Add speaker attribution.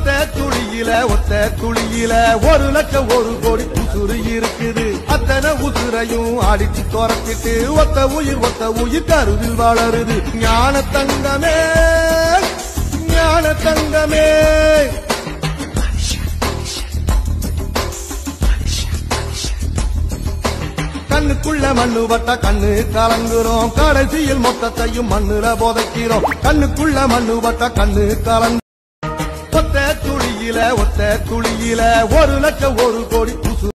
Speaker 1: ஒத்த துளியில ஒத்த துளியில ஒரு லட்சம் ஒரு கோடி உசுறு இருக்குது அத்தனை உசுரையும் அடிச்சு துரத்திட்டு ஒத்த உயிர் ஒத்த உயிர் கருவில் வளருது ஞான தங்கமே ஞான தங்கமே கண்ணுக்குள்ள மண்ணு பட்ட கண்ணு கலங்குறோம் கடைசியில் மொத்தத்தையும் மண்ணுல புதைக்கிறோம் கண்ணுக்குள்ள மண்ணு பட்ட கண்ணு கலங்கு ஒத்த துளியில ஒத்த துளியில ஒரு லட்சம் ஒரு கோடி உசுறு